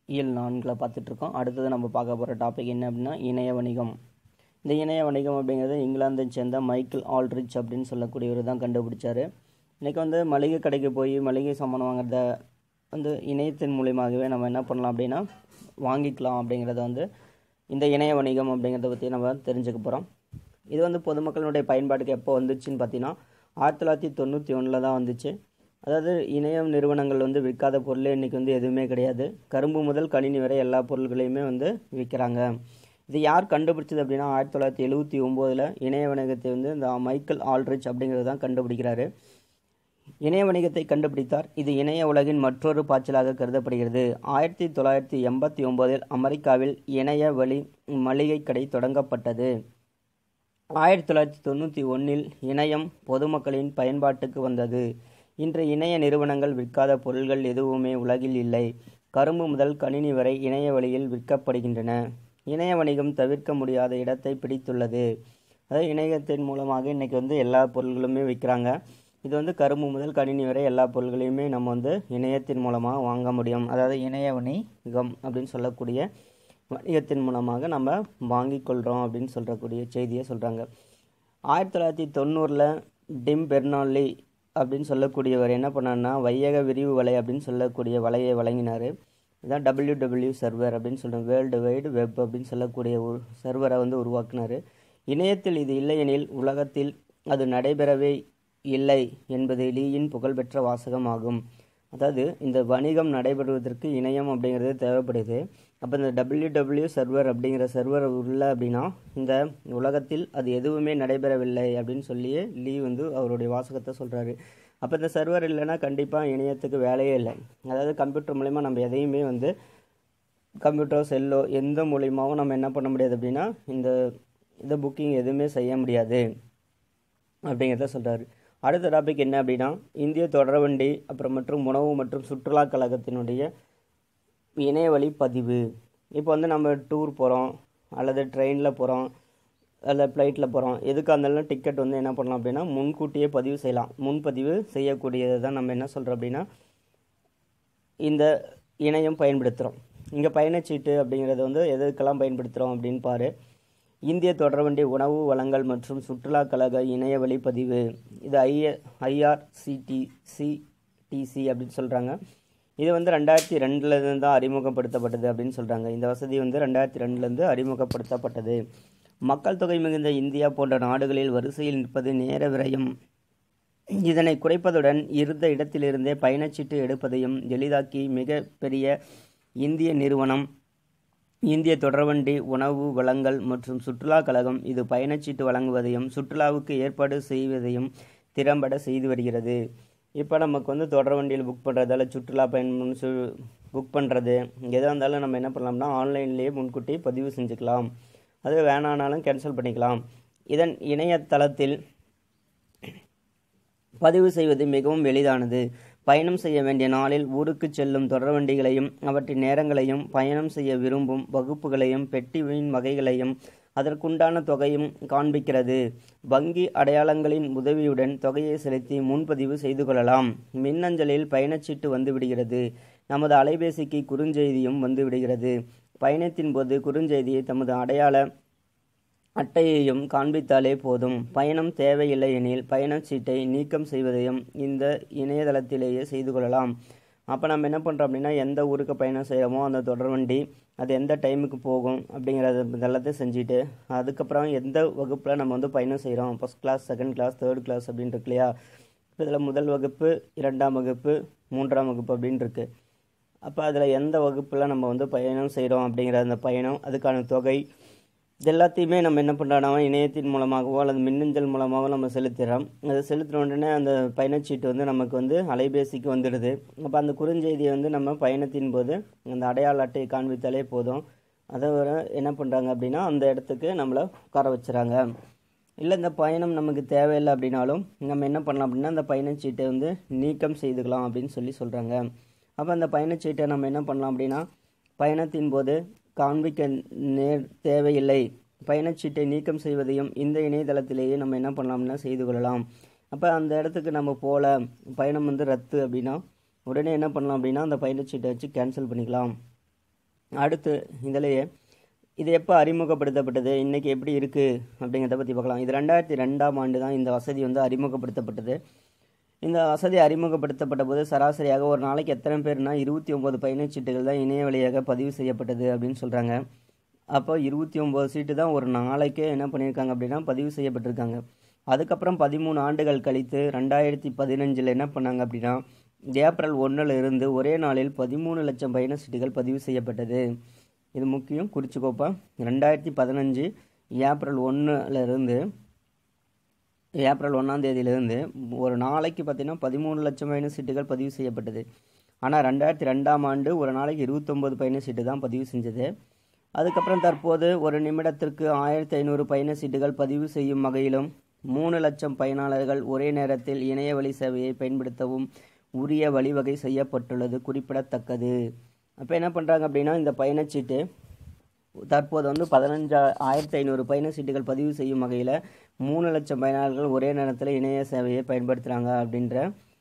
இயல் நான்கில் பார்த்துட்ருக்கோம் அடுத்தது நம்ம பார்க்க போகிற டாபிக் என்ன அப்படின்னா இணைய வணிகம் இந்த இணைய வணிகம் அப்படிங்கிறது இங்கிலாந்தை சேர்ந்த மைக்கேல் ஆல்ரிச் அப்படின்னு சொல்லக்கூடியவர் தான் கண்டுபிடிச்சார் இன்றைக்கி வந்து மளிகை கடைக்கு போய் மளிகை சாமான் வாங்குறத வந்து இணையத்தின் மூலியமாகவே நம்ம என்ன பண்ணலாம் அப்படின்னா வாங்கிக்கலாம் அப்படிங்கிறத வந்து இந்த இணைய வணிகம் அப்படிங்கிறத பற்றி நம்ம தெரிஞ்சுக்க போகிறோம் இது வந்து பொதுமக்களுடைய பயன்பாட்டுக்கு எப்போ வந்துச்சுன்னு பார்த்தீங்கன்னா ஆயிரத்தி தொள்ளாயிரத்தி தொண்ணூற்றி ஒன்றில் தான் வந்துச்சு அதாவது இணையம் நிறுவனங்கள் வந்து விற்காத பொருளே இன்றைக்கி வந்து எதுவுமே கிடையாது கரும்பு முதல் கணினி வரை எல்லா பொருட்களையுமே வந்து விற்கிறாங்க இது யார் கண்டுபிடிச்சது அப்படின்னா ஆயிரத்தி தொள்ளாயிரத்தி எழுபத்தி ஒம்போதில் இணைய வணிகத்தை வந்து இந்த மைக்கேல் ஆல்ரிச் அப்படிங்கிறது தான் கண்டுபிடிக்கிறாரு இணைய வணிகத்தை கண்டுபிடித்தார் இது இணைய உலகின் மற்றொரு பாய்ச்சலாக கருதப்படுகிறது ஆயிரத்தி தொள்ளாயிரத்தி எண்பத்தி ஒம்போதில் அமெரிக்காவில் இணைய வழி மளிகை கடை தொடங்கப்பட்டது ஆயிரத்தி தொள்ளாயிரத்தி தொண்ணூற்றி ஒன்றில் இணையம் பொதுமக்களின் பயன்பாட்டுக்கு வந்தது இன்று இணைய நிறுவனங்கள் விற்காத பொருள்கள் எதுவுமே உலகில் இல்லை கரும்பு முதல் கணினி வரை இணைய வழியில் விற்கப்படுகின்றன இணைய வணிகம் தவிர்க்க முடியாத இடத்தை பிடித்துள்ளது அதாவது இணையத்தின் மூலமாக இன்றைக்கி வந்து எல்லா பொருள்களுமே விற்கிறாங்க இது வந்து கரும்பு முதல் கணினி வரை எல்லா பொருள்களையுமே நம்ம வந்து இணையத்தின் மூலமாக வாங்க முடியும் அதாவது இணைய வணிகம் அப்படின்னு சொல்லக்கூடிய வணிகத்தின் மூலமாக நம்ம வாங்கிக் கொள்கிறோம் அப்படின்னு சொல்கிறக்கூடிய செய்தியை சொல்கிறாங்க ஆயிரத்தி தொள்ளாயிரத்தி தொண்ணூறில் டிம் பெர்னாலி அப்படின்னு சொல்லக்கூடியவர் என்ன பண்ணார்னா வையக விரிவு வலை அப்படின்னு சொல்லக்கூடிய வலையை வழங்கினார் இதான் டபிள்யூ டபிள்யூ சர்வர் அப்படின்னு சொல்கிறோம் வேர்ல்டு வைடு வெப் அப்படின்னு சொல்லக்கூடிய ஒரு சர்வரை வந்து உருவாக்குனார் இணையத்தில் இது இல்லையெனில் உலகத்தில் அது நடைபெறவே இல்லை என்பது லீயின் புகழ்பெற்ற வாசகம் ஆகும் அதாவது இந்த வணிகம் நடைபெறுவதற்கு இணையம் அப்படிங்கிறது தேவைப்படுது அப்போ இந்த டபிள்யூ டபிள்யூ சர்வர் அப்படிங்கிற சர்வர் உள்ள அப்படின்னா இந்த உலகத்தில் அது எதுவுமே நடைபெறவில்லை அப்படின்னு சொல்லி லீ வந்து அவருடைய வாசகத்தை சொல்கிறாரு அப்போ இந்த சர்வர் இல்லைன்னா கண்டிப்பாக இணையத்துக்கு வேலையே இல்லை அதாவது கம்ப்யூட்டர் மூலிமா நம்ம எதையுமே வந்து கம்ப்யூட்டரோ செல்லோ எந்த மூலியமாகவும் நம்ம என்ன பண்ண முடியாது அப்படின்னா இந்த இந்த புக்கிங் எதுவுமே செய்ய முடியாது அப்படிங்கிறத சொல்கிறாரு அடுத்த டாபிக் என்ன அப்படின்னா இந்திய தொடர்வண்டி அப்புறம் மற்றும் உணவு மற்றும் சுற்றுலா கழகத்தினுடைய இணையவழி பதிவு இப்போ வந்து நம்ம டூர் போகிறோம் அல்லது ட்ரெயினில் போகிறோம் அல்லது ஃப்ளைட்டில் போகிறோம் எதுக்காக இருந்தாலும் டிக்கெட் வந்து என்ன பண்ணலாம் அப்படின்னா முன்கூட்டியே பதிவு செய்யலாம் முன்பதிவு செய்யக்கூடியது தான் நம்ம என்ன சொல்கிறோம் அப்படின்னா இந்த இணையம் பயன்படுத்துகிறோம் இங்கே பயணச்சீட்டு அப்படிங்கிறத வந்து எதுக்கெல்லாம் பயன்படுத்துகிறோம் அப்படின்னு பாரு இந்திய தொடர்வண்டி உணவு வளங்கள் மற்றும் சுற்றுலா கழக இணைய வழிப்பதிவு இது ஐ ஐஆர்சிடிசிடிசி அப்படின்னு சொல்கிறாங்க இது வந்து ரெண்டாயிரத்தி ரெண்டுலேருந்து தான் அறிமுகப்படுத்தப்பட்டது அப்படின்னு சொல்கிறாங்க இந்த வசதி வந்து ரெண்டாயிரத்தி ரெண்டுலேருந்து அறிமுகப்படுத்தப்பட்டது மக்கள் தொகை மிகுந்த இந்தியா போன்ற நாடுகளில் வரிசையில் நிற்பது நேர விரயம் இதனை குறைப்பதுடன் இருந்த இடத்திலிருந்தே பயணச்சீட்டு எடுப்பதையும் எளிதாக்கி மிக பெரிய இந்திய நிறுவனம் இந்திய தொடர்வண்டி உணவு வளங்கள் மற்றும் சுற்றுலா கழகம் இது பயணச்சீட்டு வழங்குவதையும் சுற்றுலாவுக்கு ஏற்பாடு செய்வதையும் திறம்பட செய்து வருகிறது இப்போ நமக்கு வந்து தொடர்வண்டியில் புக் பண்ணுறதால சுற்றுலா பயணம் சு புக் பண்ணுறது எதாக இருந்தாலும் நம்ம என்ன பண்ணலாம்னா ஆன்லைன்லேயே முன்கூட்டி பதிவு செஞ்சுக்கலாம் அது வேணானாலும் கேன்சல் பண்ணிக்கலாம் இதன் இணையதளத்தில் பதிவு செய்வது மிகவும் எளிதானது பயணம் செய்ய வேண்டிய நாளில் ஊருக்கு செல்லும் தொடர்வண்டிகளையும் அவற்றின் நேரங்களையும் பயணம் செய்ய விரும்பும் வகுப்புகளையும் பெட்டியின் வகைகளையும் அதற்குண்டான தொகையும் காண்பிக்கிறது வங்கி அடையாளங்களின் உதவியுடன் தொகையை செலுத்தி முன்பதிவு செய்து கொள்ளலாம் மின்னஞ்சலில் பயணச்சீட்டு வந்துவிடுகிறது நமது அலைபேசிக்கு குறுஞ்செய்தியும் வந்துவிடுகிறது பயணத்தின் போது குறுஞ்செய்தியை தமது அடையாள அட்டையையும் காண்பித்தாலே போதும் பயணம் தேவையில்லை எனில் பயணச்சீட்டை நீக்கம் செய்வதையும் இந்த இணையதளத்திலேயே செய்து கொள்ளலாம் அப்போ நம்ம என்ன பண்ணுறோம் அப்படின்னா எந்த ஊருக்கு பயணம் செய்கிறோமோ அந்த தொடர்வண்டி அது எந்த டைமுக்கு போகும் அப்படிங்கிறத இதெல்லாத்தையும் செஞ்சுட்டு அதுக்கப்புறம் எந்த வகுப்பில் நம்ம வந்து பயணம் செய்கிறோம் first class second class third class அப்படின்னு இருக்கு இல்லையா இப்போ இதில் முதல் வகுப்பு இரண்டாம் வகுப்பு மூன்றாம் வகுப்பு அப்படின்னு இருக்குது அப்போ அதில் எந்த வகுப்பில் நம்ம வந்து பயணம் செய்கிறோம் அப்படிங்கிற அந்த பயணம் அதுக்கான தொகை இது எல்லாத்தையுமே நம்ம என்ன பண்ணுறோம்னா இணையத்தின் மூலமாகவோ அல்லது மின்னஞ்சல் மூலமாகவோ நம்ம செலுத்துகிறோம் அதை செலுத்தின உடனே அந்த பயணச்சீட்டு வந்து நமக்கு வந்து அலைபேசிக்கு வந்துடுது அப்போ அந்த குறுஞ்செய்தியை வந்து நம்ம பயணத்தின் போது அந்த அடையாள அட்டையை காண்பித்தாலே போதும் அதை வர என்ன பண்ணுறாங்க அப்படின்னா அந்த இடத்துக்கு நம்மளை உட்கார வச்சுறாங்க இல்லை இந்த பயணம் நமக்கு தேவையில்லை அப்படின்னாலும் நம்ம என்ன பண்ணலாம் அப்படின்னா அந்த பயணச்சீட்டை வந்து நீக்கம் செய்துக்கலாம் அப்படின்னு சொல்லி சொல்கிறாங்க அப்போ அந்த பயணச்சீட்டை நம்ம என்ன பண்ணலாம் அப்படின்னா பயணத்தின் போது காண்பிக்க நேர் தேவையில்லை பயணச்சீட்டை நீக்கம் செய்வதையும் இந்த இணையதளத்திலேயே நம்ம என்ன பண்ணலாம்னா செய்து கொள்ளலாம் அப்போ அந்த இடத்துக்கு நம்ம போகல பயணம் வந்து ரத்து அப்படின்னா உடனே என்ன பண்ணலாம் அப்படின்னா அந்த பயணச்சீட்டை வச்சு கேன்சல் பண்ணிக்கலாம் அடுத்து இதிலேயே இது எப்போ அறிமுகப்படுத்தப்பட்டது இன்றைக்கி எப்படி இருக்குது அப்படிங்கிறத பற்றி பார்க்கலாம் இது ரெண்டாயிரத்தி ரெண்டாம் ஆண்டு தான் இந்த வசதி வந்து அறிமுகப்படுத்தப்பட்டது இந்த வசதி அறிமுகப்படுத்தப்பட்ட போது சராசரியாக ஒரு நாளைக்கு எத்தனை பேர்னா இருபத்தி ஒம்பது பயணச்சீட்டுகள் தான் இணைய வழியாக பதிவு செய்யப்பட்டது அப்படின்னு சொல்கிறாங்க அப்போ இருபத்தி ஒம்பது சீட்டு தான் ஒரு நாளைக்கே என்ன பண்ணியிருக்காங்க அப்படின்னா பதிவு செய்யப்பட்டிருக்காங்க அதுக்கப்புறம் பதிமூணு ஆண்டுகள் கழித்து ரெண்டாயிரத்தி பதினஞ்சில் என்ன பண்ணாங்க அப்படின்னா ஏப்ரல் ஒன்றில் இருந்து ஒரே நாளில் பதிமூணு லட்சம் பயண சீட்டுகள் பதிவு செய்யப்பட்டது இது முக்கியம் குறிச்சிக்கோப்பா ரெண்டாயிரத்தி பதினஞ்சு ஏப்ரல் ஒன்றில் இருந்து ஏப்ரல் ஒன்றாம் தேதியிலிருந்து ஒரு நாளைக்கு பார்த்தீங்கன்னா பதிமூணு லட்சம் பயண சீட்டுகள் பதிவு செய்யப்பட்டது ஆனால் ரெண்டாயிரத்தி ரெண்டாம் ஆண்டு ஒரு நாளைக்கு இருபத்தொம்பது பயண சீட்டு தான் பதிவு செஞ்சது அதுக்கப்புறம் தற்போது ஒரு நிமிடத்திற்கு ஆயிரத்தி ஐநூறு பயண சீட்டுகள் பதிவு செய்யும் வகையிலும் மூணு லட்சம் பயனாளர்கள் ஒரே நேரத்தில் இணைய வழி சேவையை பயன்படுத்தவும் உரிய வழிவகை செய்யப்பட்டுள்ளது குறிப்பிடத்தக்கது அப்போ என்ன பண்ணுறாங்க அப்படின்னா இந்த பயணச்சீட்டு தற்போது வந்து பதினஞ்சா ஆயிரத்தி ஐநூறு பயண சீட்டுகள் பதிவு செய்யும் வகையில் மூணு லட்சம் பயனாளர்கள் ஒரே நேரத்தில் இணைய சேவையை பயன்படுத்துகிறாங்க அப்படின்ற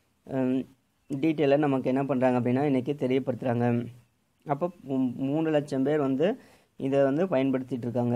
டீட்டெயிலை நமக்கு என்ன பண்ணுறாங்க அப்படின்னா இன்றைக்கி தெரியப்படுத்துகிறாங்க அப்போ மூணு லட்சம் பேர் வந்து இதை வந்து பயன்படுத்திகிட்டு இருக்காங்க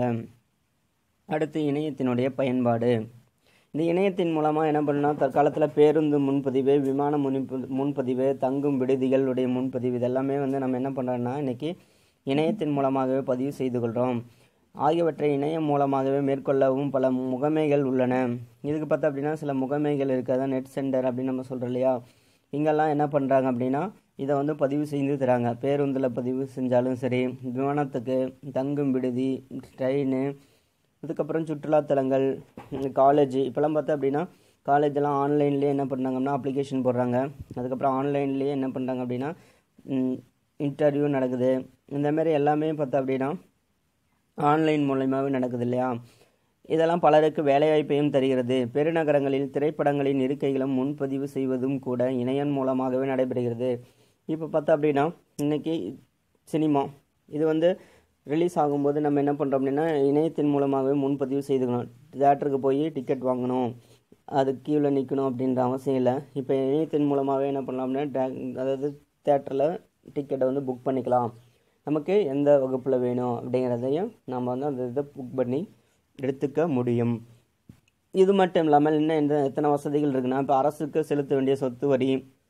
அடுத்து இணையத்தினுடைய பயன்பாடு இந்த இணையத்தின் மூலமாக என்ன பண்ணால் தற்காலத்தில் பேருந்து முன்பதிவு விமான முன்பு முன்பதிவு தங்கும் விடுதிகளுடைய முன்பதிவு இதெல்லாமே வந்து நம்ம என்ன பண்ணுறோன்னா இன்றைக்கி இணையத்தின் மூலமாகவே பதிவு செய்து கொள்கிறோம் ஆகியவற்றை இணையம் மூலமாகவே மேற்கொள்ளவும் பல முகமைகள் உள்ளன இதுக்கு பார்த்தா அப்படின்னா சில முகமைகள் இருக்குது அதான் நெட் சென்டர் அப்படின்னு நம்ம சொல்கிறோம் இல்லையா இங்கெல்லாம் என்ன பண்ணுறாங்க அப்படின்னா இதை வந்து பதிவு செய்து தராங்க பேருந்தில் பதிவு செஞ்சாலும் சரி விமானத்துக்கு தங்கும் விடுதி ட்ரெயின் அதுக்கப்புறம் சுற்றுலாத்தலங்கள் காலேஜ் இப்போல்லாம் பார்த்தா அப்படின்னா காலேஜெல்லாம் ஆன்லைன்லேயே என்ன பண்ணுறாங்கன்னா அப்ளிகேஷன் போடுறாங்க அதுக்கப்புறம் ஆன்லைன்லேயே என்ன பண்ணுறாங்க அப்படின்னா இன்டர்வியூ நடக்குது இந்த மாதிரி எல்லாமே பார்த்தா அப்படின்னா ஆன்லைன் மூலயமாவே நடக்குது இல்லையா இதெல்லாம் பலருக்கு வேலைவாய்ப்பையும் தருகிறது பெருநகரங்களில் திரைப்படங்களின் இருக்கைகளும் முன்பதிவு செய்வதும் கூட இணையம் மூலமாகவே நடைபெறுகிறது இப்போ பார்த்தா அப்படின்னா இன்றைக்கி சினிமா இது வந்து ரிலீஸ் ஆகும்போது நம்ம என்ன பண்ணுறோம் அப்படின்னா இணையத்தின் மூலமாகவே முன்பதிவு செய்துக்கணும் தேட்டருக்கு போய் டிக்கெட் வாங்கணும் அது கியூவில் நிற்கணும் அப்படின்ற அவசியம் இல்லை இப்போ இணையத்தின் மூலமாகவே என்ன பண்ணலாம் அப்படின்னா அதாவது தேட்டரில் டிக்கெட்டை வந்து புக் பண்ணிக்கலாம் நமக்கு எந்த வகுப்பில் வேணும் அப்படிங்கிறதையும் நம்ம வந்து அந்த இதை புக் பண்ணி எடுத்துக்க முடியும் இது மட்டும் இல்லாமல் இன்னும் எந்த எத்தனை வசதிகள் இருக்குன்னா இப்போ அரசுக்கு செலுத்த வேண்டிய சொத்து வரி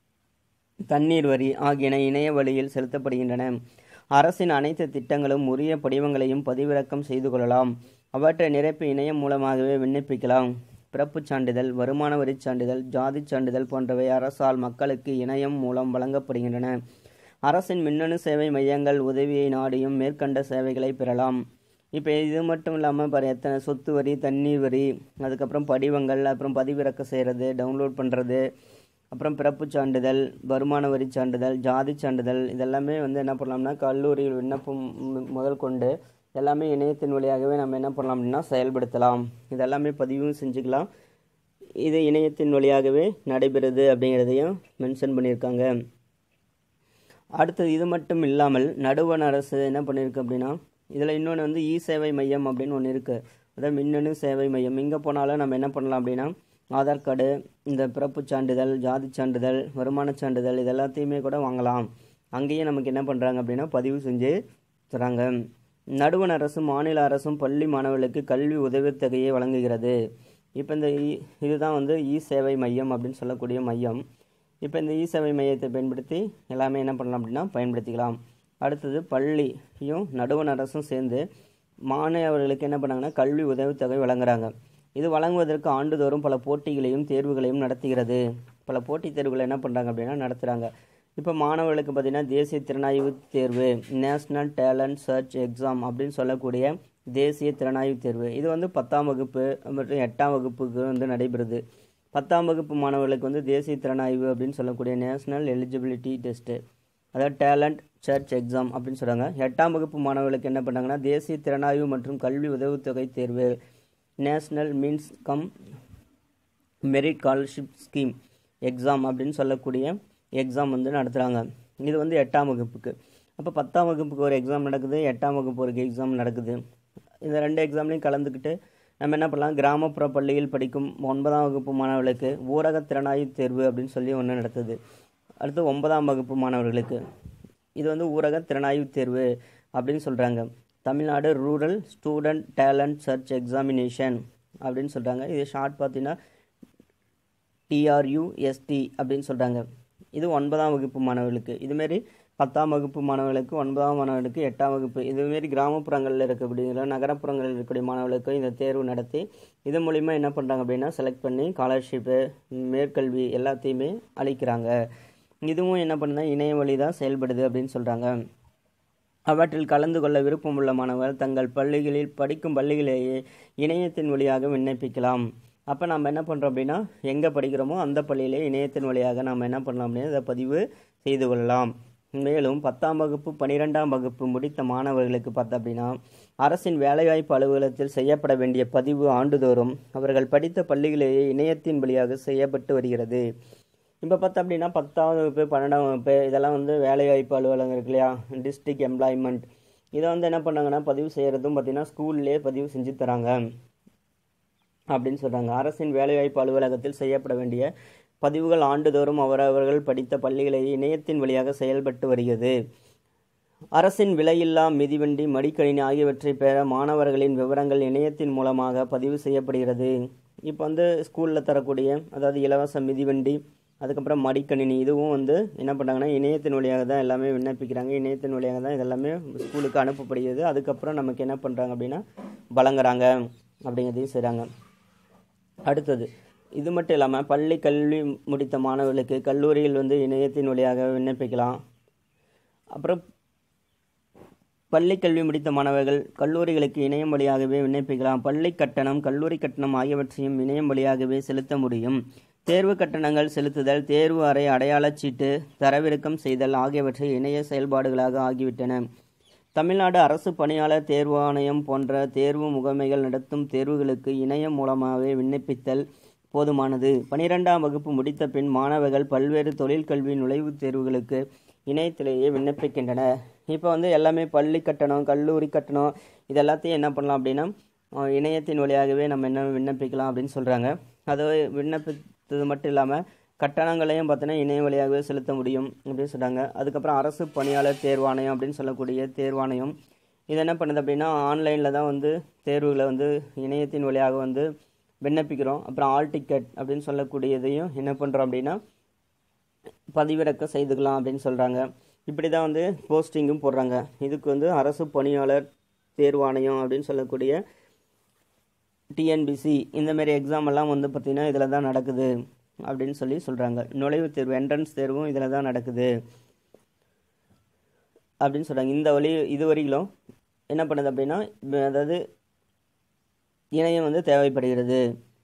தண்ணீர் வரி ஆகியன இணைய வழியில் செலுத்தப்படுகின்றன அரசின் அனைத்து திட்டங்களும் உரிய படிவங்களையும் பதிவிறக்கம் செய்து கொள்ளலாம் அவற்றை நிரப்பி இணையம் மூலமாகவே விண்ணப்பிக்கலாம் பிறப்புச் சான்றிதழ் வருமான வரிச் சான்றிதழ் ஜாதிச் சான்றிதழ் போன்றவை அரசால் மக்களுக்கு இணையம் மூலம் வழங்கப்படுகின்றன அரசின் மின்னணு சேவை மையங்கள் உதவியை நாடியும் மேற்கண்ட சேவைகளை பெறலாம் இப்போ இது மட்டும் இல்லாமல் பாரு எத்தனை சொத்து வரி தண்ணீர் வரி அதுக்கப்புறம் படிவங்கள் அப்புறம் பதிவிறக்கம் செய்கிறது டவுன்லோட் பண்ணுறது அப்புறம் பிறப்புச் சான்றிதழ் வருமான வரி சான்றிதழ் ஜாதி சான்றிதழ் இதெல்லாமே வந்து என்ன பண்ணலாம்னா கல்லூரியில் விண்ணப்பம் முதல் கொண்டு எல்லாமே இணையத்தின் வழியாகவே நம்ம என்ன பண்ணலாம் அப்படின்னா செயல்படுத்தலாம் இதெல்லாமே பதிவும் செஞ்சுக்கலாம் இது இணையத்தின் வழியாகவே நடைபெறுது அப்படிங்கிறதையும் மென்ஷன் பண்ணியிருக்காங்க அடுத்தது இது மட்டும் இல்லாமல் நடுவண் அரசு என்ன பண்ணியிருக்கு அப்படின்னா இதில் இன்னொன்று வந்து இ சேவை மையம் அப்படின்னு ஒன்று இருக்குது அதாவது மின்னணு சேவை மையம் இங்கே போனாலும் நம்ம என்ன பண்ணலாம் அப்படின்னா ஆதார் கார்டு இந்த பிறப்புச் சான்றிதழ் ஜாதி சான்றிதழ் வருமானச் சான்றிதழ் இது எல்லாத்தையுமே கூட வாங்கலாம் அங்கேயே நமக்கு என்ன பண்ணுறாங்க அப்படின்னா பதிவு செஞ்சு தராங்க நடுவண் அரசும் மாநில அரசும் பள்ளி மாணவர்களுக்கு கல்வி உதவித்தொகையை வழங்குகிறது இப்போ இந்த இதுதான் வந்து இ சேவை மையம் அப்படின்னு சொல்லக்கூடிய மையம் இப்போ இந்த இ சேவை மையத்தை பயன்படுத்தி எல்லாமே என்ன பண்ணலாம் அப்படின்னா பயன்படுத்திக்கலாம் அடுத்தது பள்ளியும் நடுவண் அரசும் சேர்ந்து மாணவர்களுக்கு என்ன பண்ணாங்கன்னா கல்வி உதவித்தொகை வழங்குறாங்க இது வழங்குவதற்கு ஆண்டுதோறும் பல போட்டிகளையும் தேர்வுகளையும் நடத்துகிறது பல போட்டித் தேர்வுகளை என்ன பண்ணுறாங்க அப்படின்னா நடத்துகிறாங்க இப்போ மாணவர்களுக்கு பார்த்திங்கன்னா தேசிய திறனாய்வு தேர்வு நேஷ்னல் டேலண்ட் சர்ச் எக்ஸாம் அப்படின்னு சொல்லக்கூடிய தேசிய திறனாய்வு தேர்வு இது வந்து பத்தாம் வகுப்பு மற்றும் எட்டாம் வகுப்புக்கு வந்து நடைபெறுது பத்தாம் வகுப்பு மாணவர்களுக்கு வந்து தேசிய திறனாய்வு அப்படின்னு சொல்லக்கூடிய நேஷ்னல் எலிஜிபிலிட்டி டெஸ்ட்டு அதாவது டேலண்ட் சர்ச் எக்ஸாம் அப்படின்னு சொல்கிறாங்க எட்டாம் வகுப்பு மாணவர்களுக்கு என்ன பண்ணாங்கன்னா தேசிய திறனாய்வு மற்றும் கல்வி உதவித்தொகை தேர்வு national means cum merit scholarship scheme exam அப்படின்னு சொல்லக்கூடிய எக்ஸாம் வந்து நடத்துகிறாங்க இது வந்து எட்டாம் வகுப்புக்கு அப்போ பத்தாம் வகுப்புக்கு ஒரு எக்ஸாம் நடக்குது எட்டாம் வகுப்பு ஒரு எக்ஸாம் நடக்குது இந்த ரெண்டு எக்ஸாம்லையும் கலந்துக்கிட்டு நம்ம என்ன பண்ணலாம் கிராமப்புற பள்ளியில் படிக்கும் ஒன்பதாம் வகுப்பு மாணவர்களுக்கு ஊரக திறனாய்வு தேர்வு அப்படின்னு சொல்லி ஒன்று நடத்துது அடுத்து ஒன்பதாம் வகுப்பு மாணவர்களுக்கு இது வந்து ஊரக திறனாய்வு தேர்வு அப்படின்னு சொல்கிறாங்க Tamil Nadu rural student talent search examination அப்படின்னு சொல்கிறாங்க இது ஷார்ட் பார்த்தீங்கன்னா டிஆர்யூஎஸ்டி அப்படின்னு சொல்கிறாங்க இது ஒன்பதாம் வகுப்பு மாணவர்களுக்கு இதுமாரி பத்தாம் வகுப்பு மாணவர்களுக்கு ஒன்பதாம் மாணவர்களுக்கு எட்டாம் வகுப்பு இதுமாரி கிராமப்புறங்களில் இருக்கக்கூடிய நகரப்புறங்களில் இருக்கக்கூடிய மாணவர்களுக்கு இந்த தேர்வு நடத்தி இது மூலிமா என்ன பண்ணுறாங்க அப்படின்னா செலக்ட் பண்ணி ஸ்காலர்ஷிப்பு மேற்கல்வி எல்லாத்தையுமே அளிக்கிறாங்க இதுவும் என்ன பண்ணுன்னா இணைய வழி தான் செயல்படுது அப்படின்னு சொல்கிறாங்க அவற்றில் கலந்து கொள்ள விருப்பமுள்ள மாணவர்கள் தங்கள் பள்ளிகளில் படிக்கும் பள்ளிகளிலேயே இணையத்தின் வழியாக விண்ணப்பிக்கலாம் அப்போ நம்ம என்ன பண்ணுறோம் அப்படின்னா எங்கே படிக்கிறோமோ அந்த பள்ளியிலே இணையத்தின் வழியாக நாம் என்ன பண்ணலாம் அப்படின்னா இதை பதிவு செய்து கொள்ளலாம் மேலும் பத்தாம் வகுப்பு பன்னிரெண்டாம் வகுப்பு முடித்த மாணவர்களுக்கு பார்த்தா அப்படின்னா அரசின் வேலைவாய்ப்பு அலுவலகத்தில் செய்யப்பட வேண்டிய பதிவு ஆண்டுதோறும் அவர்கள் படித்த பள்ளிகளிலேயே இணையத்தின் வழியாக செய்யப்பட்டு வருகிறது இப்போ பார்த்தா அப்படின்னா பத்தாவது வகுப்பு பன்னெண்டாம் வகுப்பு இதெல்லாம் வந்து வேலைவாய்ப்பு அலுவலகம் இருக்கு இல்லையா டிஸ்ட்ரிக்ட் எம்ப்ளாய்மெண்ட் இதை வந்து என்ன பண்ணாங்கன்னா பதிவு செய்கிறதும் பார்த்தீங்கன்னா ஸ்கூல்லே பதிவு செஞ்சு தராங்க அப்படின்னு சொல்கிறாங்க அரசின் வேலைவாய்ப்பு அலுவலகத்தில் செய்யப்பட வேண்டிய பதிவுகள் ஆண்டுதோறும் அவரவர்கள் படித்த பள்ளிகளில் இணையத்தின் வழியாக செயல்பட்டு வருகிறது அரசின் விலையில்லா மிதிவண்டி மடிக்கணினி ஆகியவற்றை பெற மாணவர்களின் விவரங்கள் இணையத்தின் மூலமாக பதிவு செய்யப்படுகிறது இப்போ வந்து ஸ்கூலில் தரக்கூடிய அதாவது இலவச மிதிவண்டி அதுக்கப்புறம் மடிக்கணினி இதுவும் வந்து என்ன பண்ணுறாங்கன்னா இணையத்தின் வழியாக தான் எல்லாமே விண்ணப்பிக்கிறாங்க இணையத்தின் வழியாக தான் இதெல்லாமே ஸ்கூலுக்கு அனுப்பப்படுகிறது அதுக்கப்புறம் நமக்கு என்ன பண்ணுறாங்க அப்படின்னா வழங்குறாங்க அப்படிங்கிறதையும் செய்கிறாங்க அடுத்தது இது மட்டும் இல்லாமல் பள்ளி கல்வி முடித்த மாணவர்களுக்கு கல்லூரியில் வந்து இணையத்தின் வழியாக விண்ணப்பிக்கலாம் அப்புறம் பள்ளி கல்வி முடித்த மாணவர்கள் கல்லூரிகளுக்கு இணையம் வழியாகவே விண்ணப்பிக்கலாம் பள்ளி கட்டணம் கல்லூரி கட்டணம் ஆகியவற்றையும் இணையம் வழியாகவே செலுத்த முடியும் தேர்வு கட்டணங்கள் செலுத்துதல் தேர்வு அறை அடையாளச் சீட்டு தரவிறக்கம் செய்தல் ஆகியவற்றை இணைய செயல்பாடுகளாக ஆகிவிட்டன தமிழ்நாடு அரசு பணியாளர் தேர்வு ஆணையம் போன்ற தேர்வு முகமைகள் நடத்தும் தேர்வுகளுக்கு இணையம் மூலமாகவே விண்ணப்பித்தல் போதுமானது பனிரெண்டாம் வகுப்பு முடித்த பின் மாணவர்கள் பல்வேறு தொழிற்கல்வி நுழைவுத் தேர்வுகளுக்கு இணையத்திலேயே விண்ணப்பிக்கின்றனர் இப்போ வந்து எல்லாமே பள்ளி கட்டணம் கல்லூரி கட்டணம் இது எல்லாத்தையும் என்ன பண்ணலாம் அப்படின்னா அஹ், இணையத்தின் வழியாகவே நம்ம என்ன விண்ணப்பிக்கலாம் அப்படின்னு சொல்கிறாங்க அதை விண்ணப்பித்தது மட்டும் இல்லாமல் கட்டணங்களையும் பார்த்தீங்கன்னா இணைய வழியாகவே செலுத்த முடியும் அப்படின்னு சொல்கிறாங்க அதுக்கப்புறம் அரசு பணியாளர் தேர்வாணையம் அப்படின்னு சொல்லக்கூடிய தேர்வாணையம் இது என்ன பண்ணுது அப்படின்னா ஆன்லைனில் தான் வந்து தேர்வுகளை வந்து இணையத்தின் வழியாக வந்து விண்ணப்பிக்கிறோம் அப்புறம் ஆல் டிக்கெட் அப்படின்னு சொல்லக்கூடியதையும் என்ன பண்ணுறோம் அப்படின்னா பதிவிறக்கம் செய்துக்கலாம் அப்படின்னு சொல்கிறாங்க இப்படி தான் வந்து போஸ்டிங்கும் போடுறாங்க இதுக்கு வந்து அரசு பணியாளர் தேர்வாணையம் அப்படின்னு சொல்லக்கூடிய டிஎன்பிசி இந்த மாதிரி எக்ஸாம் எல்லாம் வந்து பார்த்திங்கன்னா இதில் தான் நடக்குது அப்படின்னு சொல்லி சொல்கிறாங்க நுழைவுத் தேர்வு என்ட்ரன்ஸ் தேர்வும் இதில் தான் நடக்குது அப்படின்னு சொல்கிறாங்க இந்த வழி இது வரையிலும் என்ன பண்ணுது அப்படின்னா இப்ப அதாவது இணையம் வந்து தேவைப்படுகிறது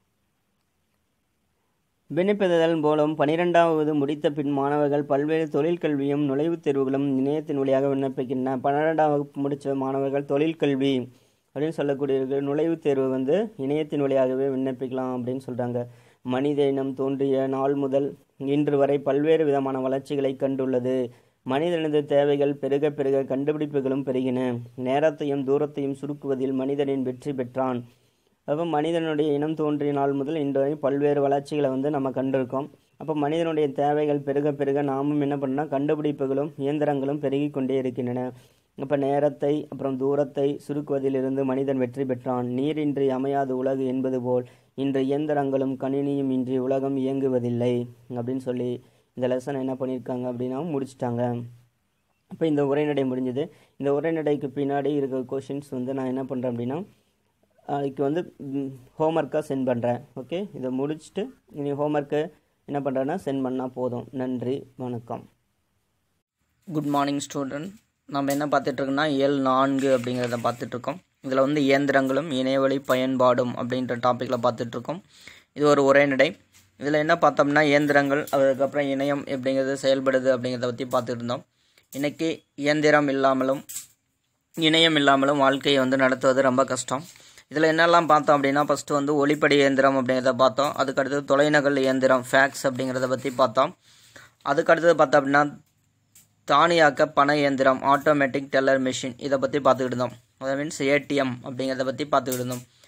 விண்ணப்பித்தல் மூலம் பனிரெண்டாவது முடித்த பின் மாணவர்கள் பல்வேறு தொழிற்கல்வியும் நுழைவுத் தேர்வுகளும் இணையத்தின் வழியாக விண்ணப்பிக்கின்றன பன்னிரெண்டாம் வகுப்பு முடித்த மாணவர்கள் தொழிற்கல்வி அப்படின்னு சொல்லக்கூடிய நுழைவுத் தேர்வு வந்து இணையத்தின் வழியாகவே விண்ணப்பிக்கலாம் அப்படின்னு சொல்கிறாங்க மனித இனம் தோன்றிய நாள் முதல் இன்று வரை பல்வேறு விதமான வளர்ச்சிகளை கண்டுள்ளது மனிதனது தேவைகள் பெருக பெருக கண்டுபிடிப்புகளும் பெருகின நேரத்தையும் தூரத்தையும் சுருக்குவதில் மனிதனின் வெற்றி பெற்றான் அப்போ மனிதனுடைய இனம் தோன்றிய நாள் முதல் இன்று வரை பல்வேறு வளர்ச்சிகளை வந்து நம்ம கண்டிருக்கோம் அப்போ மனிதனுடைய தேவைகள் பெருக பெருக நாமும் என்ன பண்ணோம் கண்டுபிடிப்புகளும் இயந்திரங்களும் பெருகி கொண்டே இருக்கின்றன அப்போ நேரத்தை அப்புறம் தூரத்தை சுருக்குவதிலிருந்து மனிதன் வெற்றி பெற்றான் நீரின்றி அமையாது உலகு என்பது போல் இன்று இயந்திரங்களும் கணினியும் இன்றி உலகம் இயங்குவதில்லை அப்படின்னு சொல்லி இந்த லெசன் என்ன பண்ணியிருக்காங்க அப்படின்னா முடிச்சிட்டாங்க அப்போ இந்த உரைநடை முடிஞ்சது இந்த உரைநடைக்கு பின்னாடி இருக்கிற கொஷின்ஸ் வந்து நான் என்ன பண்ணுறேன் அப்படின்னா அதுக்கு வந்து ஹோம்ஒர்க்காக சென்ட் பண்ணுறேன் ஓகே இதை முடிச்சுட்டு இனி ஹோம்ஒர்க்கு என்ன பண்ணுறேன்னா சென்ட் பண்ணால் போதும் நன்றி வணக்கம் குட் மார்னிங் ஸ்டூடெண்ட் நம்ம என்ன பார்த்துட்ருக்கோம்னா இயல் நான்கு அப்படிங்கிறத பார்த்துட்ருக்கோம் இதில் வந்து இயந்திரங்களும் இணையவழி பயன்பாடும் அப்படின்ற டாப்பிக்கில் பார்த்துட்ருக்கோம் இது ஒரு உரைநடை இதில் என்ன பார்த்தோம்னா இயந்திரங்கள் அதுக்கப்புறம் இணையம் எப்படிங்கிறது செயல்படுது அப்படிங்கிறத பற்றி பார்த்துட்டு இருந்தோம் இன்றைக்கி இயந்திரம் இல்லாமலும் இணையம் இல்லாமலும் வாழ்க்கையை வந்து நடத்துவது ரொம்ப கஷ்டம் இதில் என்னெல்லாம் பார்த்தோம் அப்படின்னா ஃபஸ்ட்டு வந்து ஒளிப்படி இயந்திரம் அப்படிங்கிறத பார்த்தோம் அதுக்கடுத்தது தொலைநகல் இயந்திரம் ஃபேக்ஸ் அப்படிங்கிறத பற்றி பார்த்தோம் அதுக்கடுத்தது பார்த்தோம் அப்படின்னா தானியாக்க பண இயந்திரம் ஆட்டோமேட்டிக் டெல்லர் மிஷின் இதை பற்றி பார்த்துக்கிட்டு இருந்தோம் அதை மீன்ஸ் ஏடிஎம் அப்படிங்கிறத பற்றி பார்த்துக்கிட்டு இருந்தோம்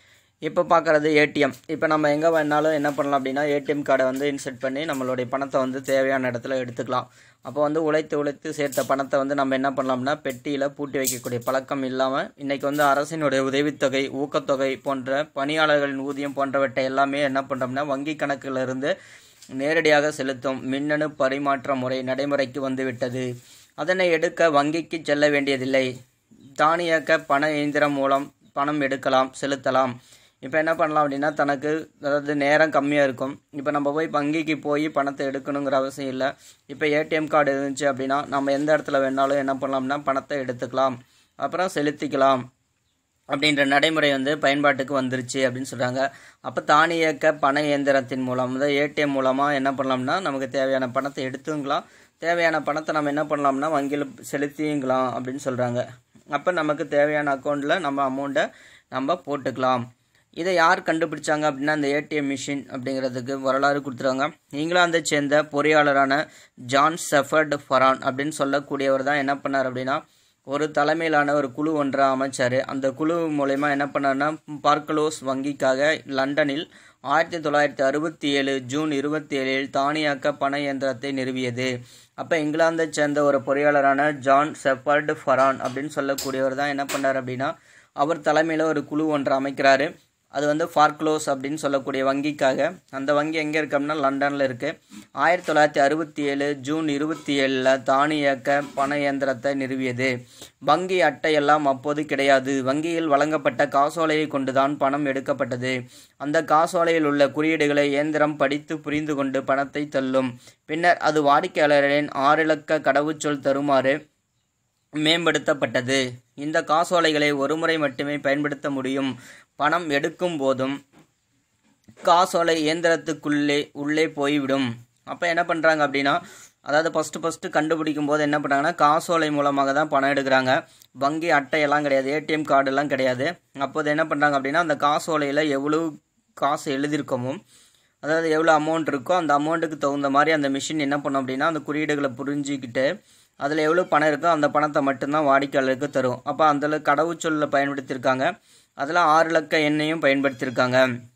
இப்போ பார்க்குறது ஏடிஎம் இப்போ நம்ம எங்கே வேணாலும் என்ன பண்ணலாம் அப்படின்னா ஏடிஎம் கார்டை வந்து இன்செர்ட் பண்ணி நம்மளுடைய பணத்தை வந்து தேவையான இடத்துல எடுத்துக்கலாம் அப்போ வந்து உழைத்து உழைத்து சேர்த்த பணத்தை வந்து நம்ம என்ன பண்ணலாம்னா பெட்டியில் பூட்டி வைக்கக்கூடிய பழக்கம் இல்லாமல் இன்றைக்கி வந்து அரசினுடைய உதவித்தொகை ஊக்கத்தொகை போன்ற பணியாளர்களின் ஊதியம் போன்றவற்றை எல்லாமே என்ன பண்ணுறோம்னா வங்கி கணக்கில் இருந்து நேரடியாக செலுத்தும் மின்னணு பரிமாற்ற முறை நடைமுறைக்கு வந்துவிட்டது அதனை எடுக்க வங்கிக்கு செல்ல வேண்டியதில்லை தானியக்க பண இயந்திரம் மூலம் பணம் எடுக்கலாம் செலுத்தலாம் இப்போ என்ன பண்ணலாம் அப்படின்னா தனக்கு அதாவது நேரம் கம்மியாக இருக்கும் இப்போ நம்ம போய் வங்கிக்கு போய் பணத்தை எடுக்கணுங்கிற அவசியம் இல்லை இப்போ ஏடிஎம் கார்டு இருந்துச்சு அப்படின்னா நம்ம எந்த இடத்துல வேணாலும் என்ன பண்ணலாம்னா பணத்தை எடுத்துக்கலாம் அப்புறம் செலுத்திக்கலாம் அப்படின்ற நடைமுறை வந்து பயன்பாட்டுக்கு வந்துருச்சு அப்படின்னு சொல்கிறாங்க அப்போ தானியக்க பண இயந்திரத்தின் மூலம் அதாவது ஏடிஎம் மூலமாக என்ன பண்ணலாம்னா நமக்கு தேவையான பணத்தை எடுத்துக்கலாம் தேவையான பணத்தை நம்ம என்ன பண்ணலாம்னா வங்கியில் செலுத்திங்கலாம் அப்படின்னு சொல்கிறாங்க அப்போ நமக்கு தேவையான அக்கௌண்ட்டில் நம்ம அமௌண்ட்டை நம்ம போட்டுக்கலாம் இதை யார் கண்டுபிடிச்சாங்க அப்படின்னா அந்த ஏடிஎம் மிஷின் அப்படிங்கிறதுக்கு வரலாறு கொடுத்துருவாங்க இங்கிலாந்தை சேர்ந்த பொறியாளரான ஜான் செஃபர்ட் ஃபரான் அப்படின்னு சொல்லக்கூடியவர் தான் என்ன பண்ணார் அப்படின்னா ஒரு தலைமையிலான ஒரு குழு ஒன்றை அமைச்சார் அந்த குழு மூலயமா என்ன பண்ணார்னா பார்க்கலோஸ் வங்கிக்காக லண்டனில் ஆயிரத்தி தொள்ளாயிரத்தி அறுபத்தி ஏழு ஜூன் இருபத்தி ஏழில் தானியாக்க பண இயந்திரத்தை நிறுவியது அப்போ இங்கிலாந்தை சேர்ந்த ஒரு பொறியாளரான ஜான் செப்பர்டு ஃபரான் அப்படின்னு சொல்லக்கூடியவர் தான் என்ன பண்ணார் அப்படின்னா அவர் தலைமையில் ஒரு குழு ஒன்று அமைக்கிறாரு அது வந்து ஃபார்க்லோஸ் அப்படின்னு சொல்லக்கூடிய வங்கிக்காக அந்த வங்கி எங்கே இருக்கு அப்படின்னா லண்டனில் இருக்குது ஆயிரத்தி தொள்ளாயிரத்தி அறுபத்தி ஏழு ஜூன் இருபத்தி ஏழில் தானியக்க பண இயந்திரத்தை நிறுவியது வங்கி அட்டையெல்லாம் அப்போது கிடையாது வங்கியில் வழங்கப்பட்ட காசோலையை கொண்டுதான் பணம் எடுக்கப்பட்டது அந்த காசோலையில் உள்ள குறியீடுகளை இயந்திரம் படித்து புரிந்து கொண்டு பணத்தை தள்ளும் பின்னர் அது வாடிக்கையாளரின் ஆறிலக்க கடவுச்சொல் தருமாறு மேம்படுத்தப்பட்டது இந்த காசோலைகளை ஒருமுறை மட்டுமே பயன்படுத்த முடியும் பணம் எடுக்கும் போதும் காசோலை இயந்திரத்துக்குள்ளே உள்ளே போய்விடும் அப்போ என்ன பண்ணுறாங்க அப்படின்னா அதாவது ஃபஸ்ட்டு ஃபஸ்ட்டு கண்டுபிடிக்கும் போது என்ன பண்ணுறாங்கன்னா காசோலை மூலமாக தான் பணம் எடுக்கிறாங்க வங்கி அட்டையெல்லாம் கிடையாது ஏடிஎம் கார்டெல்லாம் கிடையாது அப்போது என்ன பண்ணுறாங்க அப்படின்னா அந்த காசோலையில் எவ்வளோ காசு எழுதியிருக்கோமோ அதாவது எவ்வளோ அமௌண்ட் இருக்கோ அந்த அமௌண்ட்டுக்கு தகுந்த மாதிரி அந்த மிஷின் என்ன பண்ணும் அப்படின்னா அந்த குறியீடுகளை புரிஞ்சிக்கிட்டு அதில் எவ்வளோ பணம் இருக்கோ அந்த பணத்தை மட்டும்தான் வாடிக்கையாளருக்கு தரும் அப்போ அந்த கடவுச்சொல்லில் பயன்படுத்தியிருக்காங்க அதில் ஆறு லக்க எண்ணையும் பயன்படுத்தியிருக்காங்க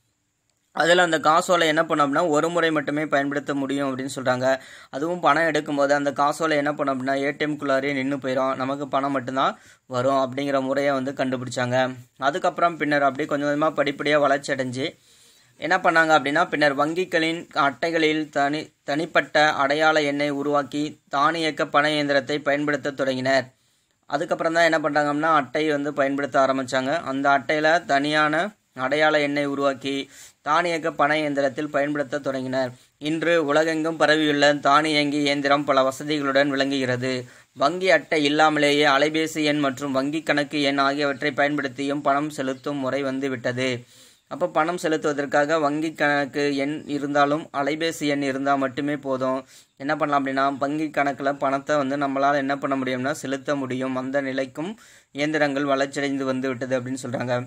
அதில் அந்த காசோலை என்ன பண்ணோம் அப்படின்னா ஒரு முறை மட்டுமே பயன்படுத்த முடியும் அப்படின்னு சொல்கிறாங்க அதுவும் பணம் எடுக்கும்போது அந்த காசோலை என்ன பண்ணோம் அப்படின்னா ஏடிஎம்குள்ளாரே நின்று போயிடும் நமக்கு பணம் மட்டும்தான் வரும் அப்படிங்கிற முறையை வந்து கண்டுபிடிச்சாங்க அதுக்கப்புறம் பின்னர் அப்படியே கொஞ்சம் கொஞ்சமாக படிப்படியாக வளர்ச்சி அடைஞ்சு என்ன பண்ணாங்க அப்படின்னா பின்னர் வங்கிகளின் அட்டைகளில் தனி தனிப்பட்ட அடையாள எண்ணை உருவாக்கி தானியக்க பண இயந்திரத்தை பயன்படுத்த தொடங்கினர் அதுக்கப்புறம் தான் என்ன பண்ணுறாங்கன்னா அட்டை வந்து பயன்படுத்த ஆரம்பித்தாங்க அந்த அட்டையில் தனியான அடையாள எண்ணை உருவாக்கி தானியக்க பண இயந்திரத்தில் பயன்படுத்த தொடங்கினர் இன்று உலகெங்கும் பரவியுள்ள தானியங்கி இயந்திரம் பல வசதிகளுடன் விளங்குகிறது வங்கி அட்டை இல்லாமலேயே அலைபேசி எண் மற்றும் வங்கி கணக்கு எண் ஆகியவற்றை பயன்படுத்தியும் பணம் செலுத்தும் முறை வந்துவிட்டது அப்போ பணம் செலுத்துவதற்காக வங்கி கணக்கு எண் இருந்தாலும் அலைபேசி எண் இருந்தால் மட்டுமே போதும் என்ன பண்ணலாம் அப்படின்னா வங்கி கணக்கில் பணத்தை வந்து நம்மளால் என்ன பண்ண முடியும்னா செலுத்த முடியும் அந்த நிலைக்கும் இயந்திரங்கள் வளர்ச்சியடைந்து வந்து விட்டது அப்படின்னு சொல்கிறாங்க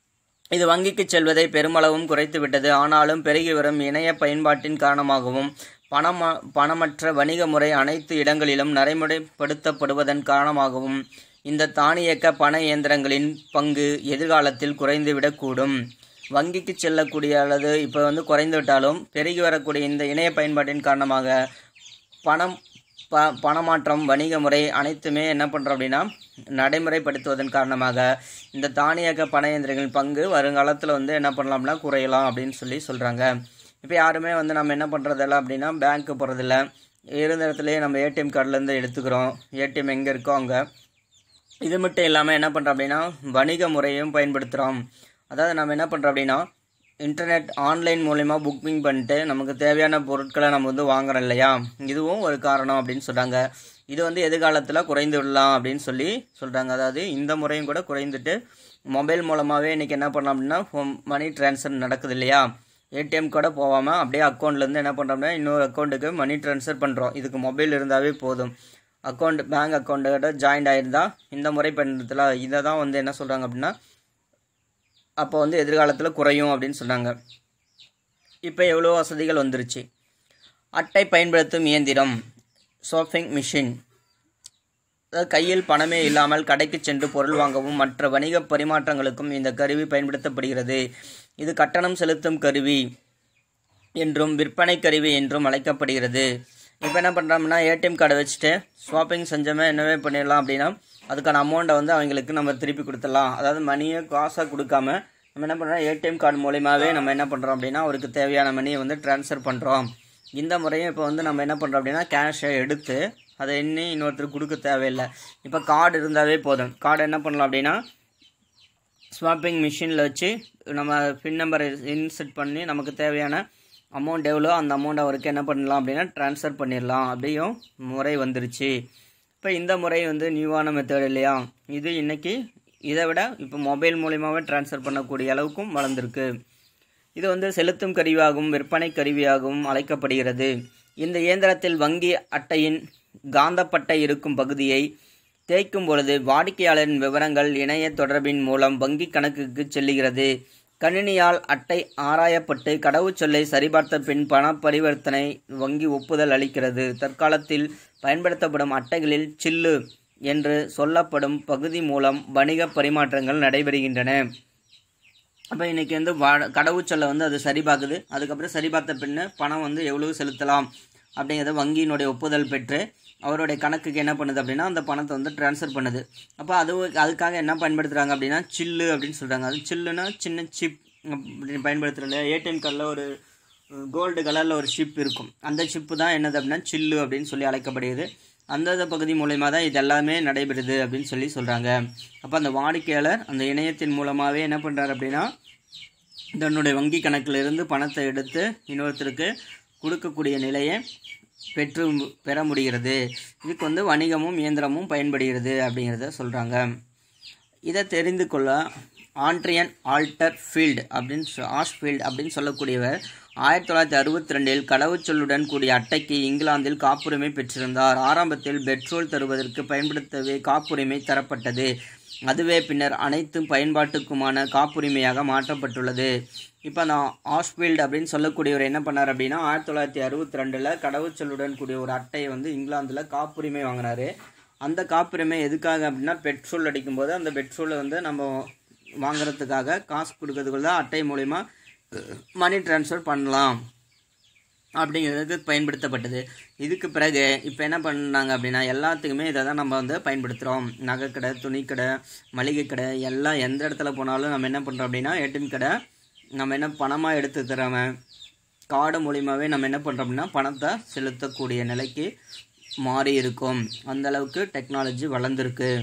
இது வங்கிக்கு செல்வதை பெருமளவும் குறைத்து விட்டது ஆனாலும் பெருகி வரும் இணைய பயன்பாட்டின் காரணமாகவும் பணம பணமற்ற வணிக முறை அனைத்து இடங்களிலும் நடைமுறைப்படுத்தப்படுவதன் காரணமாகவும் இந்த தானியக்க பண இயந்திரங்களின் பங்கு எதிர்காலத்தில் குறைந்துவிடக்கூடும் வங்கிக்கு செல்லக்கூடிய அல்லது இப்போ வந்து குறைந்து விட்டாலும் பெருகி வரக்கூடிய இந்த இணைய பயன்பாட்டின் காரணமாக பணம் ப பணமாற்றம் வணிக முறை அனைத்துமே என்ன பண்ணுறோம் அப்படின்னா நடைமுறைப்படுத்துவதன் காரணமாக இந்த தானியக்க பண இயந்திரங்களின் பங்கு வருங்காலத்தில் வந்து என்ன பண்ணலாம்னா குறையலாம் அப்படின்னு சொல்லி சொல்கிறாங்க இப்போ யாருமே வந்து நம்ம என்ன பண்ணுறதில்ல அப்படின்னா பேங்க்கு போகிறதில்ல இருந்த இடத்துலையே நம்ம ஏடிஎம் கார்டுலேருந்து எடுத்துக்கிறோம் ஏடிஎம் எங்கே இருக்கோ அங்கே இது மட்டும் இல்லாமல் என்ன பண்ணுறோம் அப்படின்னா வணிக முறையும் பயன்படுத்துகிறோம் அதாவது நம்ம என்ன பண்ணுறோம் அப்படின்னா இன்டர்நெட் ஆன்லைன் மூலயமா புக்கிங் பண்ணிட்டு நமக்கு தேவையான பொருட்களை நம்ம வந்து வாங்குறோம் இல்லையா இதுவும் ஒரு காரணம் அப்படின்னு சொல்கிறாங்க இது வந்து எதிர்காலத்தில் குறைந்து விடலாம் அப்படின்னு சொல்லி சொல்கிறாங்க அதாவது இந்த முறையும் கூட குறைந்துட்டு மொபைல் மூலமாகவே இன்றைக்கி என்ன பண்ணலாம் அப்படின்னா மணி ட்ரான்ஸ்ஃபர் நடக்குது இல்லையா ஏடிஎம் கூட போகாமல் அப்படியே அக்கௌண்ட்லேருந்து என்ன பண்ணுறோம்னா இன்னொரு அக்கௌண்ட்டுக்கு மணி ட்ரான்ஸ்ஃபர் பண்ணுறோம் இதுக்கு மொபைல் இருந்தாவே போதும் அக்கௌண்ட் பேங்க் அக்கௌண்ட்டோட ஜாயிண்ட் ஆயிருந்தா இந்த முறை பயன்படுத்தல இதை தான் வந்து என்ன சொல்கிறாங்க அப்படின்னா அப்போ வந்து எதிர்காலத்தில் குறையும் அப்படின்னு சொன்னாங்க இப்போ எவ்வளோ வசதிகள் வந்துருச்சு அட்டை பயன்படுத்தும் இயந்திரம் ஷாப்பிங் மிஷின் அதாவது கையில் பணமே இல்லாமல் கடைக்கு சென்று பொருள் வாங்கவும் மற்ற வணிக பரிமாற்றங்களுக்கும் இந்த கருவி பயன்படுத்தப்படுகிறது இது கட்டணம் செலுத்தும் கருவி என்றும் விற்பனை கருவி என்றும் அழைக்கப்படுகிறது இப்போ என்ன பண்ணுறோம்னா ஏடிஎம் கார்டை வச்சுட்டு ஷாப்பிங் செஞ்சோமே என்னவே பண்ணிடலாம் அப்படின்னா அதுக்கான அமௌண்ட்டை வந்து அவங்களுக்கு நம்ம திருப்பி கொடுத்துடலாம் அதாவது மணியை காசாக கொடுக்காம நம்ம என்ன பண்ணுறோம் ஏடிஎம் கார்டு மூலியமாகவே நம்ம என்ன பண்ணுறோம் அப்படின்னா அவருக்கு தேவையான மணியை வந்து ட்ரான்ஸ்ஃபர் பண்ணுறோம் இந்த முறையும் இப்போ வந்து நம்ம என்ன பண்ணுறோம் அப்படின்னா கேஷை எடுத்து அதை எண்ணி இன்னொருத்தருக்கு கொடுக்க தேவையில்லை இப்போ கார்டு இருந்தாவே போதும் கார்டு என்ன பண்ணலாம் அப்படின்னா ஸ்வாப்பிங் மிஷினில் வச்சு நம்ம பின் நம்பரை இன்செர்ட் பண்ணி நமக்கு தேவையான அமௌண்ட் எவ்வளோ அந்த அமௌண்ட் அவருக்கு என்ன பண்ணலாம் அப்படின்னா ட்ரான்ஸ்ஃபர் பண்ணிடலாம் அப்படியும் முறை வந்துருச்சு இப்போ இந்த முறை வந்து நியூவான மெத்தட் இல்லையா இது இன்னைக்கு இதை விட இப்போ மொபைல் மூலியமாகவே ட்ரான்ஸ்ஃபர் பண்ணக்கூடிய அளவுக்கும் வளர்ந்துருக்கு இது வந்து செலுத்தும் கருவியாகவும் விற்பனை கருவியாகவும் அழைக்கப்படுகிறது இந்த இயந்திரத்தில் வங்கி அட்டையின் காந்தப்பட்டை இருக்கும் பகுதியை தேய்க்கும் பொழுது வாடிக்கையாளரின் விவரங்கள் இணைய தொடர்பின் மூலம் வங்கி கணக்குக்கு செல்லுகிறது கணினியால் அட்டை ஆராயப்பட்டு கடவுச்சொல்லை சரிபார்த்த பின் பண பரிவர்த்தனை வங்கி ஒப்புதல் அளிக்கிறது தற்காலத்தில் பயன்படுத்தப்படும் அட்டைகளில் சில்லு என்று சொல்லப்படும் பகுதி மூலம் வணிக பரிமாற்றங்கள் நடைபெறுகின்றன அப்போ இன்றைக்கி வந்து வா கடவுச்சொல்லை வந்து அது சரிபார்க்குது அதுக்கப்புறம் சரிபார்த்த பின்ன பணம் வந்து எவ்வளவு செலுத்தலாம் அப்படிங்கிறத வங்கியினுடைய ஒப்புதல் பெற்று அவருடைய கணக்குக்கு என்ன பண்ணுது அப்படின்னா அந்த பணத்தை வந்து ட்ரான்ஸ்ஃபர் பண்ணுது அப்போ அது அதுக்காக என்ன பயன்படுத்துகிறாங்க அப்படின்னா சில்லு அப்படின்னு சொல்கிறாங்க அது சில்லுனா சின்ன சிப் அப்படின்னு பயன்படுத்துகிறோம் ஏடிஎம் கார்டில் ஒரு கோல்டு கலரில் ஒரு சிப் இருக்கும் அந்த சிப்பு தான் என்னது அப்படின்னா சில்லு அப்படின்னு சொல்லி அழைக்கப்படுகிறது அந்த பகுதி மூலயமா தான் இது எல்லாமே நடைபெறுது அப்படின்னு சொல்லி சொல்கிறாங்க அப்போ அந்த வாடிக்கையாளர் அந்த இணையத்தின் மூலமாகவே என்ன பண்ணுறாரு அப்படின்னா தன்னுடைய வங்கி கணக்கிலிருந்து பணத்தை எடுத்து இன்னொருத்தருக்கு கொடுக்கக்கூடிய நிலையை பெற்று பெற முடிகிறது இதுக்கு வந்து வணிகமும் இயந்திரமும் பயன்படுகிறது அப்படிங்கிறத சொல்கிறாங்க இதை தெரிந்து கொள்ள ஆண்ட்ரியன் ஆல்டர் ஃபீல்டு அப்படின்னு சொ- ஆஷ்ஃபீல்டு அப்படின்னு சொல்லக்கூடியவர் ஆயிரத்தி தொள்ளாயிரத்தி அறுபத்தி ரெண்டில் கடவுச்சொல்லுடன் கூடிய அட்டைக்கு இங்கிலாந்தில் காப்புரிமை பெற்றிருந்தார் ஆரம்பத்தில் பெட்ரோல் தருவதற்கு பயன்படுத்தவே காப்புரிமை தரப்பட்டது அதுவே பின்னர் அனைத்து பயன்பாட்டுக்குமான காப்புரிமையாக மாற்றப்பட்டுள்ளது இப்போ அந்த ஆஷ்ஃபீல்டு அப்படின்னு சொல்லக்கூடியவர் என்ன பண்ணார் அப்படின்னா ஆயிரத்தி தொள்ளாயிரத்தி அறுபத்தி ரெண்டில் கடவுச்சொல்லுடன் கூடிய ஒரு அட்டையை வந்து இங்கிலாந்தில் காப்புரிமை வாங்கினாரு அந்த காப்புரிமை எதுக்காக அப்படின்னா பெட்ரோல் அடிக்கும்போது அந்த பெட்ரோலை வந்து நம்ம வாங்குறதுக்காக காசு கொடுக்கறதுக்குள்ள தான் அட்டை மூலிமா மணி ட்ரான்ஸ்ஃபர் பண்ணலாம் அப்படிங்கிறதுக்கு பயன்படுத்தப்பட்டது இதுக்கு பிறகு இப்போ என்ன பண்ணாங்க அப்படின்னா எல்லாத்துக்குமே இதை தான் நம்ம வந்து பயன்படுத்துகிறோம் நகைக்கடை துணிக்கடை மளிகை கடை எல்லாம் எந்த இடத்துல போனாலும் நம்ம என்ன பண்ணுறோம் அப்படின்னா ஏடிஎம் கடை நம்ம என்ன பணமாக எடுத்து தரவன் கார்டு மூலியமாகவே நம்ம என்ன பண்ணுறோம் அப்படின்னா பணத்தை செலுத்தக்கூடிய நிலைக்கு மாறி இருக்கும் அந்த அளவுக்கு டெக்னாலஜி வளர்ந்துருக்கு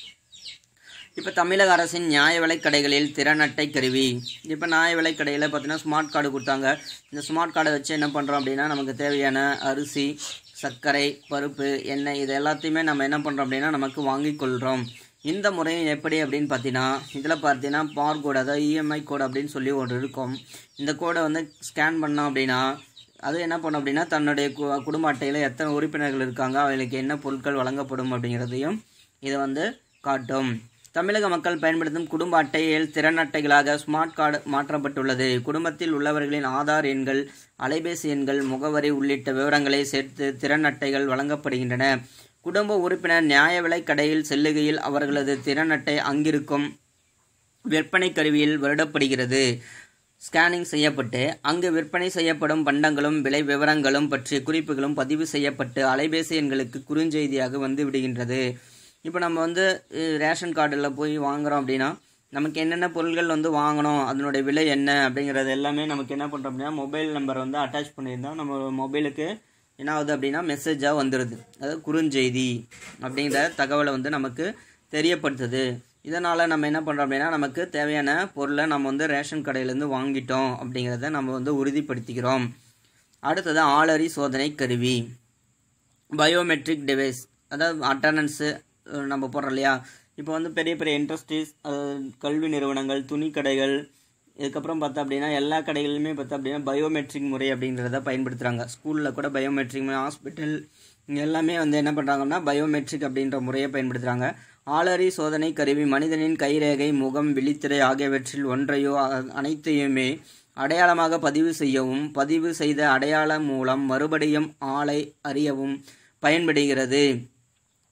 இப்போ தமிழக அரசின் நியாய விலைக் கடைகளில் திறன் அட்டை கருவி இப்போ நியாய விலைக் கடையில் பார்த்தீங்கன்னா ஸ்மார்ட் கார்டு கொடுத்தாங்க இந்த ஸ்மார்ட் கார்டை வச்சு என்ன பண்ணுறோம் அப்படின்னா நமக்கு தேவையான அரிசி சர்க்கரை பருப்பு எண்ணெய் இது எல்லாத்தையுமே நம்ம என்ன பண்ணுறோம் அப்படின்னா நமக்கு வாங்கி கொள்கிறோம் இந்த முறையும் எப்படி அப்படின்னு பார்த்தீங்கன்னா இதில் பார்த்தீங்கன்னா பார் கோடு அதாவது இஎம்ஐ கோடு அப்படின்னு சொல்லி ஒன்று இருக்கும் இந்த கோடை வந்து ஸ்கேன் பண்ணோம் அப்படின்னா அது என்ன பண்ணும் அப்படின்னா தன்னுடைய கு- குடும்ப அட்டையில் எத்தனை உறுப்பினர்கள் இருக்காங்க அவங்களுக்கு என்ன பொருட்கள் வழங்கப்படும் அப்படிங்கிறதையும் இதை வந்து காட்டும் தமிழக மக்கள் பயன்படுத்தும் குடும்ப அட்டையில் திறன் அட்டைகளாக ஸ்மார்ட் கார்டு மாற்றப்பட்டுள்ளது குடும்பத்தில் உள்ளவர்களின் ஆதார் எண்கள் அலைபேசி எண்கள் முகவரி உள்ளிட்ட விவரங்களை சேர்த்து திறன் அட்டைகள் வழங்கப்படுகின்றன குடும்ப உறுப்பினர் நியாய விலைக் கடையில் செல்லுகையில் அவர்களது திறன் அட்டை அங்கிருக்கும் விற்பனை கருவியில் வருடப்படுகிறது ஸ்கேனிங் செய்யப்பட்டு அங்கு விற்பனை செய்யப்படும் பண்டங்களும் விலை விவரங்களும் பற்றிய குறிப்புகளும் பதிவு செய்யப்பட்டு அலைபேசி எண்களுக்கு குறுஞ்செய்தியாக வந்து விடுகின்றது இப்போ நம்ம வந்து அஹ், ரேஷன் கார்டில் போய் வாங்குறோம் அப்படின்னா நமக்கு என்னென்ன பொருட்கள் வந்து வாங்கணும் அதனுடைய விலை என்ன அப்படிங்கிறது எல்லாமே நமக்கு என்ன பண்ணுறோம் அப்படின்னா மொபைல் நம்பர் வந்து அட்டாச் பண்ணியிருந்தோம் நம்ம மொபைலுக்கு என்ன ஆகுது அப்படின்னா மெசேஜாக வந்துடுது அதாவது குறுஞ்செய்தி அப்படிங்கிற தகவலை வந்து நமக்கு தெரியப்படுத்துது இதனால் நம்ம என்ன பண்ணுறோம் அப்படின்னா நமக்கு தேவையான பொருளை நம்ம வந்து ரேஷன் கடையிலேருந்து வாங்கிட்டோம் அப்படிங்கிறத நம்ம வந்து உறுதிப்படுத்திக்கிறோம் அடுத்தது ஆளறி சோதனை கருவி பயோமெட்ரிக் டிவைஸ் அதாவது அட்டண்டன்ஸு நம்ம போடுறோம் இல்லையா இப்போ வந்து பெரிய பெரிய இண்டஸ்ட்ரீஸ் கல்வி நிறுவனங்கள் துணி கடைகள் இதுக்கப்புறம் பார்த்தா அப்படின்னா எல்லா கடைகளிலுமே பார்த்தா அப்படின்னா பயோமெட்ரிக் முறை அப்படிங்கிறத பயன்படுத்துகிறாங்க ஸ்கூலில் கூட பயோமெட்ரிக் ஹாஸ்பிட்டல் எல்லாமே வந்து என்ன பண்ணுறாங்கன்னா பயோமெட்ரிக் அப்படின்ற முறையை பயன்படுத்துகிறாங்க ஆளறி சோதனை கருவி மனிதனின் கைரேகை முகம் விழித்திரை ஆகியவற்றில் ஒன்றையோ அ- அனைத்தையுமே அடையாளமாக பதிவு செய்யவும் பதிவு செய்த அடையாளம் மூலம் மறுபடியும் ஆளை அறியவும் பயன்படுகிறது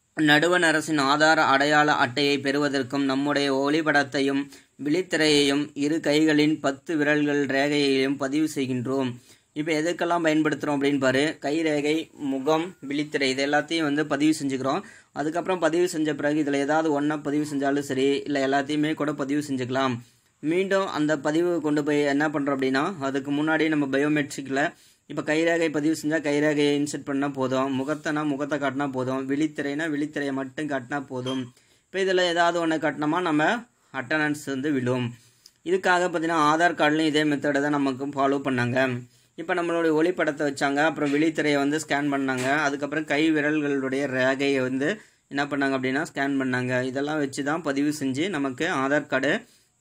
நடுவண் அரசின் ஆதார அடையாள அட்டையை பெறுவதற்கும் நம்முடைய ஒளிப்படத்தையும் விழித்திரையையும் இரு கைகளின் பத்து விரல்கள் ரேகையையும் பதிவு செய்கின்றோம் இப்போ எதுக்கெல்லாம் பயன்படுத்துகிறோம் அப்படின்னு பாரு கை ரேகை முகம் விழித்திரை இது எல்லாத்தையும் வந்து பதிவு செஞ்சுக்கிறோம் அதுக்கப்புறம் பதிவு செஞ்ச பிறகு இதில் ஏதாவது ஒன்றா பதிவு செஞ்சாலும் சரி இல்லை எல்லாத்தையுமே கூட பதிவு செஞ்சுக்கலாம் மீண்டும் அந்த பதிவு கொண்டு போய் என்ன பண்ணுறோம் அப்படின்னா அதுக்கு முன்னாடி நம்ம பயோமெட்ரிக்கில் இப்போ கைரேகை பதிவு செஞ்சால் கைரேகையை இன்செர்ட் பண்ணால் போதும் முகத்தைனா முகத்தை காட்டினா போதும் விழித்திரைனா விழித்திரையை மட்டும் காட்டினா போதும் இப்போ இதில் ஏதாவது ஒன்று காட்டினோமா நம்ம அட்டண்டன்ஸ் வந்து விழும் இதுக்காக பார்த்தீங்கன்னா ஆதார் கார்டுலையும் இதே மெத்தடை தான் நமக்கு ஃபாலோ பண்ணாங்க இப்போ நம்மளுடைய ஒளிப்படத்தை வச்சாங்க அப்புறம் விழித்திரையை வந்து ஸ்கேன் பண்ணாங்க அதுக்கப்புறம் கை விரல்களுடைய ரேகையை வந்து என்ன பண்ணாங்க அப்படின்னா ஸ்கேன் பண்ணாங்க இதெல்லாம் வச்சு தான் பதிவு செஞ்சு நமக்கு ஆதார் கார்டு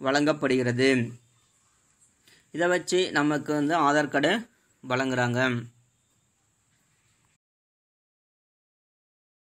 வழங்கப்படுகிறது இதை வச்சு நமக்கு வந்து ஆதார் கார்டு வழங்குறாங்க